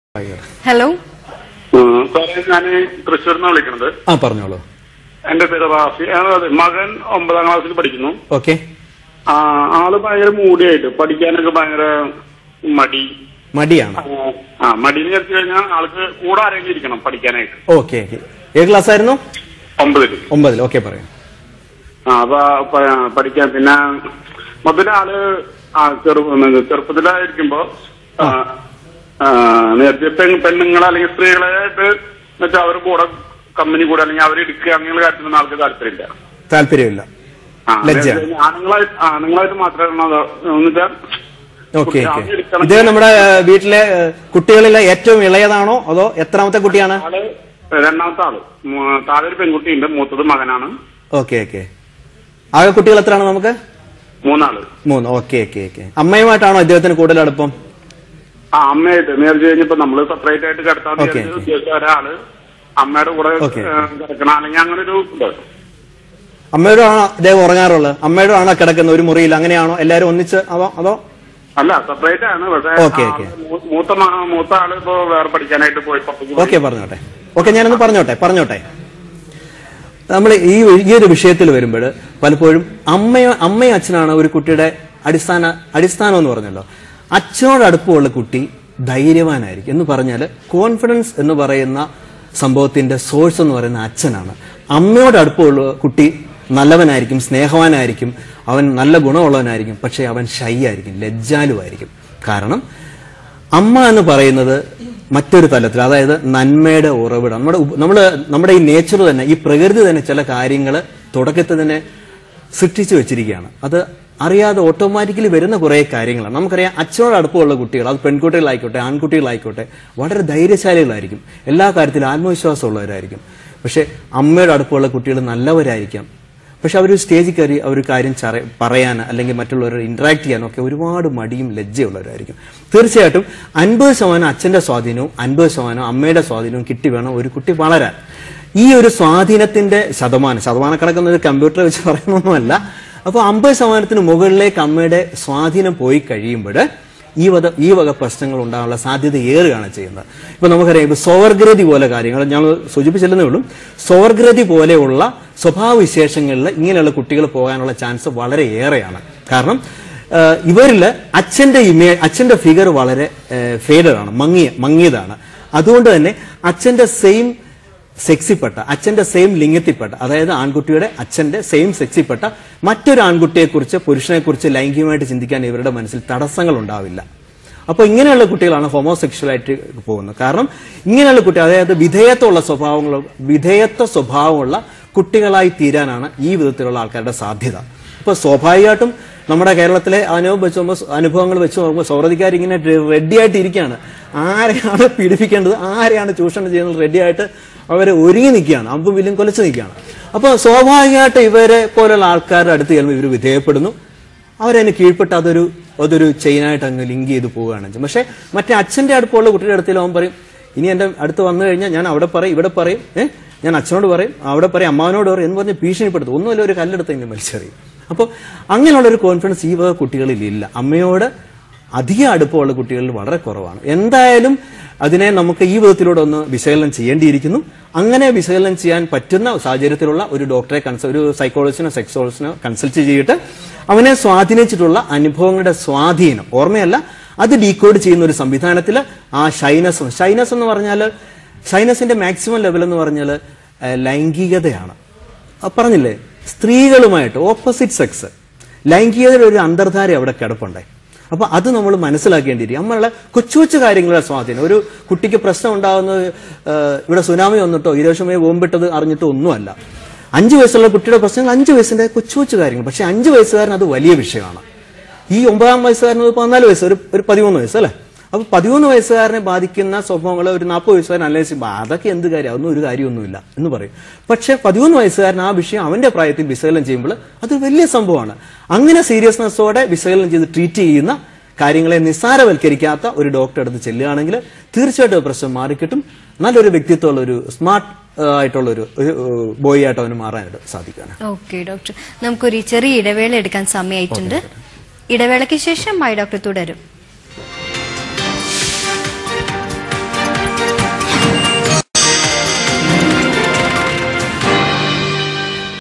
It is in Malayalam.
ആയിക്കോട്ടെ. ഹലോ ഉം, സാറേ ഞാൻ തൃശ്ശൂരിൽ നിന്ന് വിളിക്കണത് ആ പറഞ്ഞോളൂ എന്റെ പേര് റാഫി ആ, അതെ, മകൻ ഒമ്പതാം ക്ലാസ്സിൽ പഠിക്കുന്നു ഓക്കെ ആ, ആള് ഭയങ്കര മൂടിയായിട്ട് പഠിക്കാനൊക്കെ ഭയങ്കര മടി മടിയാണ് ആ, ആ മടി എന്ന് വെച്ച് കഴിഞ്ഞാൽ ആൾക്ക് കൂടെ ആരെങ്കിലും ഇരിക്കണം പഠിക്കാനായിട്ട് ഓക്കെ ഓക്കെ ഏത് ക്ലാസ് ആയിരുന്നു ഒമ്പതിൽ ഒമ്പതിൽ ഓക്കെ പറയാം ആ അപ്പൊ പ- പഠിക്കാൻ പിന്നെ മൊത്തത്തിൽ ആള് ആ ചെറു ചെറുപ്പത്തിലായിരിക്കുമ്പോ ആ, ആ, നേരത്തെ പെൺ പെണ്ണുങ്ങൾ അല്ലെങ്കിൽ സ്ത്രീകളായിട്ട് എന്നുവെച്ചാൽ അവർ കൂടെ കമ്പനി കൂടെ അല്ലെങ്കിൽ അവർ എടുക്കുക അങ്ങനെയുള്ള കാര്യത്തിലൊന്നും ആൾക്ക് താല്പര്യമില്ല താല്പര്യമില്ല ആ, ലജ്ജ. അതായത് ആണുങ്ങളായിട്ട് ആണുങ്ങളായിട്ട് മാത്രമേ എന്നുവെച്ചാൽ ഓക്കെ കുട്ടി ഓക്കെ ആദ്യം എടുക്കണം. ഇത് നമ്മുടെ ഏഹ്, വീട്ടിലെ ഏഹ്, കുട്ടികളിലെ ഏറ്റവും ഇളയതാണോ അതോ എത്രാമത്തെ കുട്ടിയാണ് ആള് രണ്ടാമത്തെ ആള് മൂ- താഴെ ഒരു പെൺകുട്ടിയുണ്ട് മൂത്തത് മകനാണ് ഓക്കെ ഓക്കെ ആകെ കുട്ടികൾ എത്രയാണ് നമുക്ക് മൂന്നാള് മൂന്ന് ഓക്കെ ഓക്കെ ഓക്കെ അമ്മയുമായിട്ടാണോ ഇദ്ദേഹത്തിന് കൂടുതൽ അടുപ്പം ആ അമ്മയായിട്ട് നേരത്തെ കഴിഞ്ഞപ്പോ നമ്മള് സെപ്പറേറ്റ് ആയിട്ട് കിടത്താൻ Okay, വിചാരിച്ച് okay. ഉദ്ദേശിച്ച ഒരാള് അമ്മയുടെ കൂടെ Okay. ഏ, കിടക്കണം അല്ലെങ്കിൽ അങ്ങനെ ഒരു ഇത് അമ്മയോടും ആണോ ഇദ്ദേഹം ഉറങ്ങാറുള്ളത് അമ്മയോടും ആണോ കിടക്കുന്നത് ഒരു മുറിയിൽ അങ്ങനെയാണോ എല്ലാവരും ഒന്നിച്ച് അതോ അതോ അല്ല സെപ്പറേറ്റ് ആണ് പക്ഷേ Okay, ആള് okay. മൂ- മൂത്ത മ- മൂത്ത ആള് ഇപ്പോ വേറെ പഠിക്കാനായിട്ട് പോയി പുറത്തേക്ക് പോയി. ഓക്കെ പറഞ്ഞോട്ടെ ഓക്കെ ഞാനൊന്ന് പറഞ്ഞോട്ടെ പറഞ്ഞോട്ടെ നമ്മൾ ഈ ഈ ഒരു വിഷയത്തിൽ വരുമ്പോൾ പലപ്പോഴും അമ്മയോ അമ്മയും അച്ഛനാണ് ഒരു കുട്ടിയുടെ അടിസ്ഥാന അടിസ്ഥാനം എന്ന് പറഞ്ഞല്ലോ അച്ഛനോട് അടുപ്പമുള്ള കുട്ടി ധൈര്യവാനായിരിക്കും എന്ന് പറഞ്ഞാൽ കോൺഫിഡൻസ് എന്ന് പറയുന്ന സംഭവത്തിന്റെ സോഴ്സ് എന്ന് പറയുന്ന അച്ഛനാണ് അമ്മയോട് അടുപ്പമുള്ള കുട്ടി നല്ലവനായിരിക്കും സ്നേഹവാനായിരിക്കും അവൻ നല്ല ഗുണമുള്ളവനായിരിക്കും പക്ഷേ അവൻ ഷൈ ആയിരിക്കും ലജ്ജാലുവായിരിക്കും കാരണം അമ്മ എന്ന് പറയുന്നത് മറ്റൊരു തലത്തിൽ അതായത് നന്മയുടെ ഉറവിടം നമ്മുടെ ഉപ- നമ്മുടെ നമ്മുടെ ഈ നേച്ചർ തന്നെ ഈ പ്രകൃതി തന്നെ ചില കാര്യങ്ങൾ തുടക്കത്തിൽ തന്നെ സൃഷ്ടിച്ചു വെച്ചിരിക്കുകയാണ് അത് അറിയാതെ ഓട്ടോമാറ്റിക്കലി വരുന്ന കുറേ കാര്യങ്ങളാണ് നമുക്കറിയാം അച്ഛനോട് അടുപ്പമുള്ള കുട്ടികൾ അത് പെൺകുട്ടികളായിക്കോട്ടെ ആൺകുട്ടികളായിക്കോട്ടെ വളരെ ധൈര്യശാലികളായിരിക്കും എല്ലാ കാര്യത്തിലും ആത്മവിശ്വാസമുള്ളവരായിരിക്കും പക്ഷെ അമ്മയുടെ അടുപ്പമുള്ള കുട്ടികൾ നല്ലവരായിരിക്കാം പക്ഷെ അവർ സ്റ്റേജിൽ കയറി അവർ കാര്യം ചറ- പറയാൻ അല്ലെങ്കിൽ മറ്റുള്ളവരോട് ഇന്ററാക്ട് ചെയ്യാനൊക്കെ ഒരുപാട് മടിയും ലജ്ജയുള്ളവരായിരിക്കും തീർച്ചയായിട്ടും അൻപത് ശതമാനം അച്ഛന്റെ സ്വാധീനവും അൻപത് ശതമാനം അമ്മയുടെ സ്വാധീനവും കിട്ടി വേണം ഒരു കുട്ടി വളരാൻ ഈ ഒരു സ്വാധീനത്തിന്റെ ശതമാനം ശതമാനക്കണക്കൊന്നും ഒരു കമ്പ്യൂട്ടർ വെച്ച് പറയുന്നൊന്നുമല്ല അപ്പോൾ അമ്പത് ശതമാനത്തിന് മുകളിലേക്ക് അമ്മയുടെ സ്വാധീനം പോയി കഴിയുമ്പോൾ ഈ വക ഈ വക പ്രശ്നങ്ങൾ ഉണ്ടാകാനുള്ള സാധ്യത ഏറുകയാണ് ചെയ്യുന്നത് ഇപ്പൊ നമുക്കറിയാം ഇപ്പൊ സ്വവർഗ്രതി പോലെ കാര്യങ്ങൾ ഞങ്ങൾ സൂചിപ്പിച്ചില്ലെന്നേ ഉള്ളൂ സ്വവർഗ്രതി പോലെയുള്ള സ്വഭാവ വിശേഷങ്ങളിൽ ഇങ്ങനെയുള്ള കുട്ടികൾ പോകാനുള്ള ചാൻസ് വളരെ ഏറെയാണ് കാരണം ഏഹ്, ഇവരിൽ അച്ഛന്റെ ഇമേ അച്ഛന്റെ ഫിഗർ വളരെ ഫേഡഡ് ആണ് മങ്ങിയ മങ്ങിയതാണ് അതുകൊണ്ട് തന്നെ അച്ഛന്റെ സെയിം സെക്സിപ്പെട്ട അച്ഛന്റെ സെയിം ലിംഗത്തിൽപ്പെട്ട അതായത് ആൺകുട്ടിയുടെ അച്ഛന്റെ സെയിം സെക്സിപ്പെട്ട മറ്റൊരു ആൺകുട്ടിയെക്കുറിച്ച് പുരുഷനെക്കുറിച്ച് ലൈംഗികമായിട്ട് ചിന്തിക്കാൻ ഇവരുടെ മനസ്സിൽ തടസ്സങ്ങൾ ഉണ്ടാവില്ല അപ്പോൾ ഇങ്ങനെയുള്ള കുട്ടികളാണ് ഹോമോസെക്ഷലായിട്ട് പോകുന്നത് കാരണം ഇങ്ങനെയുള്ള കുട്ടി അതായത് വിധേയത്വമുള്ള സ്വഭാവങ്ങൾ വിധേയത്വ സ്വഭാവമുള്ള കുട്ടികളായി തീരാനാണ് ഈ വിധത്തിലുള്ള ആൾക്കാരുടെ സാധ്യത അപ്പോൾ സ്വാഭാവികമായിട്ടും നമ്മുടെ കേരളത്തിലെ അനുഭവം വെച്ച് നോക്കുമ്പോൾ അനുഭവങ്ങൾ വെച്ച് നോക്കുമ്പോൾ സൗഹൃദിക്കാർ ഇങ്ങനെ റെഡി ആയിട്ട് ഇരിക്കുകയാണ് ആരെയാണ് പീഡിപ്പിക്കേണ്ടത് ആരെയാണ് ചൂഷണം ചെയ്യുന്നത് റെഡി ആയിട്ട് അവരെ ഒരുങ്ങി നിൽക്കുകയാണ് അമ്പും വില്ലും കൊലച്ച് നിൽക്കുകയാണ് അപ്പോൾ സ്വാഭാവികമായിട്ട് ഇവരെ പോലുള്ള ആൾക്കാരുടെ അടുത്ത് ചെല്ലുമ്പോൾ ഇവർ വിധേയപ്പെടുന്നു അവരതിന് കീഴ്പ്പെട്ട് അതൊരു അതൊരു ചെയിനായിട്ട് അങ്ങ് ലിങ്ക് ചെയ്ത് പോവുകയാണ് ചെയ്യുന്നത്. പക്ഷേ മറ്റേ അച്ഛന്റെ അടുപ്പമുള്ള കുട്ടിയുടെ അടുത്തിൽ അവൻ പറയും ഇനി എന്റെ അടുത്ത് വന്നു കഴിഞ്ഞാൽ ഞാൻ അവിടെ പറയും ഇവിടെ പറയും ഏഹ് ഞാൻ അച്ഛനോട് പറയും അവിടെ പറയും അമ്മാവനോട് പറയും എന്ന് പറഞ്ഞ് ഭീഷണിപ്പെടുത്തും ഒന്നുമില്ല ഒരു കല്ലെടുത്ത് എങ്കിലും വലിച്ചെറിയും അപ്പോൾ അങ്ങനെയുള്ള ഒരു കോൺഫിഡൻസ് ഈ വക കുട്ടികളിൽ ഇല്ല അമ്മയോട് അധികം അടുപ്പമുള്ള കുട്ടികളിൽ വളരെ കുറവാണ് എന്തായാലും അതിനെ നമുക്ക് ഈ വിധത്തിലൂടെ ഒന്ന് വിശകലനം ചെയ്യേണ്ടിയിരിക്കുന്നു അങ്ങനെ വിശകലനം ചെയ്യാൻ പറ്റുന്ന സാഹചര്യത്തിലുള്ള ഒരു ഡോക്ടറെ കൺസൾ ഒരു സൈക്കോളജിസ്റ്റിനോ സെക്സോളജിസ്റ്റിനോ കൺസൾട്ട് ചെയ്തിട്ട് അവനെ സ്വാധീനിച്ചിട്ടുള്ള അനുഭവങ്ങളുടെ സ്വാധീനം ഓർമ്മയല്ല അത് ഡീകോഡ് ചെയ്യുന്ന ഒരു സംവിധാനത്തിൽ ആ ഷൈനസ് ഷൈനസ് എന്ന് പറഞ്ഞാൽ ഷൈനസിന്റെ മാക്സിമം ലെവൽ എന്ന് പറഞ്ഞാൽ ലൈംഗികതയാണ് ആ പറഞ്ഞില്ലേ സ്ത്രീകളുമായിട്ട് ഓപ്പോസിറ്റ് സെക്സ് ലൈംഗികതയുടെ ഒരു അന്തർധാര അവിടെ കിടപ്പുണ്ടേ അപ്പൊ അത് നമ്മൾ മനസ്സിലാക്കേണ്ടിയിരിക്കും നമ്മളുടെ കൊച്ചു കൊച്ചു കാര്യങ്ങളുടെ സ്വാധീനം ഒരു കുട്ടിക്ക് പ്രശ്നം ഉണ്ടാകുന്നത് ആ, ഇവിടെ സുനാമി വന്നിട്ടോ ഇരോഷമയെ ബോംബിട്ടത് അറിഞ്ഞിട്ടോ ഒന്നുമല്ല അഞ്ചു വയസ്സുള്ള കുട്ടിയുടെ പ്രശ്നങ്ങൾ അഞ്ചു വയസ്സിന്റെ കൊച്ചു കൊച്ചു കാര്യങ്ങൾ പക്ഷെ അഞ്ചു വയസ്സുകാരൻ അത് വലിയ വിഷയമാണ് ഈ ഒമ്പതാം വയസ്സുകാരന് ഒരു പതിനാല് വയസ്സ് ഒരു ഒരു പതിമൂന്ന് വയസ്സ് അല്ലേ അപ്പൊ പതിമൂന്ന് വയസ്സുകാരനെ ബാധിക്കുന്ന സ്വഭാവങ്ങൾ ഒരു നാൽപ്പത് വയസ്സുകാരൻ അനലൈസ് ചെയ്യുമ്പോൾ അതൊക്കെ എന്ത് കാര്യം അതൊന്നും ഒരു കാര്യമൊന്നുമില്ല എന്ന് പറയും പക്ഷെ പതിമൂന്ന് വയസ്സുകാരൻ ആ വിഷയം അവന്റെ പ്രായത്തിൽ വിശകലനം ചെയ്യുമ്പോൾ അത് വലിയ സംഭവമാണ് അങ്ങനെ സീരിയസ്നെസ്സോടെ വിശകലനം ചെയ്ത് ട്രീറ്റ് ചെയ്യുന്ന കാര്യങ്ങളെ നിസ്സാരവൽക്കരിക്കാത്ത ഒരു ഡോക്ടറെ അടുത്ത് ചെല്ലുകയാണെങ്കിൽ തീർച്ചയായിട്ടും ആ പ്രശ്നം മാറിക്കിട്ടും നല്ലൊരു വ്യക്തിത്വമുള്ള ഒരു സ്മാർട്ട് ആയിട്ടുള്ള ഒരു ബോയ് ആയിട്ട് അവന് മാറാനായിട്ട് സാധിക്കുകയാണ് ഓക്കെ ഡോക്ടർ നമുക്കൊരു ചെറിയ ഇടവേള എടുക്കാൻ സമയമായിട്ടുണ്ട് ഇടവേളയ്ക്ക് ശേഷം മൈ ഡോക്ടർ തുടരും